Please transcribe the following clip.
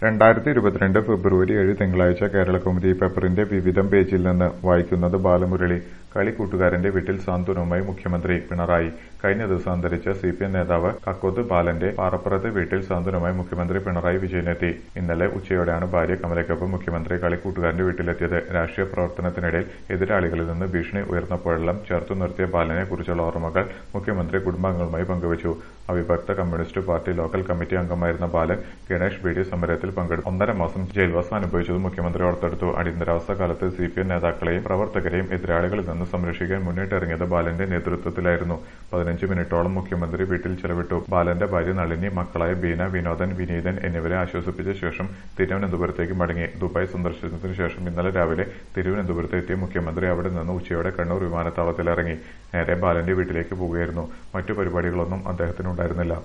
രണ്ടായിരത്തി ഇരുപത്തിരണ്ട് ഫെബ്രുവരി ഏഴ് തിങ്കളാഴ്ച കേരളകൗമുദി പേപ്പറിന്റെ വിവിധം പേജിൽ നിന്ന് വായിക്കുന്നത് ബാലമുരളി കളിക്കൂട്ടുകാരന്റെ വീട്ടിൽ സാന്ത്വനവുമായി മുഖ്യമന്ത്രി പിണറായി കഴിഞ്ഞ ദിവസം അന്തരിച്ച സിപിഎം നേതാവ് കക്കോത്ത് ബാലന്റെ പാറപ്പുറത്ത് വീട്ടിൽ സാന്ത്വനവുമായി മുഖ്യമന്ത്രി പിണറായി വിജയനെത്തി ഇന്നലെ ഉച്ചയോടെയാണ് ഭാര്യ കമലയ്ക്കൊപ്പം മുഖ്യമന്ത്രി കളിക്കൂട്ടുകാരന്റെ വീട്ടിലെത്തിയത് രാഷ്ട്രീയ പ്രവർത്തനത്തിനിടയിൽ എതിരാളികളിൽ നിന്ന് ഭീഷണി ഉയർന്നപ്പോഴെല്ലാം ചേർത്തു നിർത്തിയ ബാലനെ കുറിച്ചുള്ള ഓർമ്മകൾ മുഖ്യമന്ത്രി കുടുംബാംഗങ്ങളുമായി പങ്കുവച്ചു അവിഭക്ത കമ്മ്യൂണിസ്റ്റ് പാർട്ടി ലോക്കൽ കമ്മിറ്റി അംഗമായിരുന്ന ബാലൻ ഗണേഷ് ബീഡി സമരത്തിൽ പങ്കെടുത്തു ഒന്നര മാസം ജയിൽവാസം അനുഭവിച്ചത് മുഖ്യമന്ത്രി ഓർത്തെടുത്തു അടിയന്തരാവസ്ഥ കാലത്ത് സിപിഎം നേതാക്കളെയും പ്രവർത്തകരെയും എതിരാളികളിൽ നിന്ന് സംരക്ഷിക്കാൻ മുന്നിട്ടിറങ്ങിയത് ബാലന്റെ നേതൃത്വത്തിലായിരുന്നു പതിനഞ്ച് മിനിറ്റോളം മുഖ്യമന്ത്രി വീട്ടിൽ ചെലവിട്ടു ബാലന്റെ ഭാര്യ നളിനി മക്കളായ ബീന വിനോദൻ വിനീതൻ എന്നിവരെ ആശ്വസിപ്പിച്ച ശേഷം തിരുവനന്തപുരത്തേക്ക് മടങ്ങി ദുബായ് സന്ദർശനത്തിന് ശേഷം ഇന്നലെ രാവിലെ തിരുവനന്തപുരത്ത് എത്തിയ മുഖ്യമന്ത്രി അവിടെ നിന്ന് ഉച്ചയോടെ കണ്ണൂർ വിമാനത്താവളത്തിലിറങ്ങി നേരെ ബാലന്റെ വീട്ടിലേക്ക് പോവുകയായിരുന്നു മറ്റു പരിപാടികളൊന്നും അദ്ദേഹത്തിനുണ്ടായിരുന്നില്ല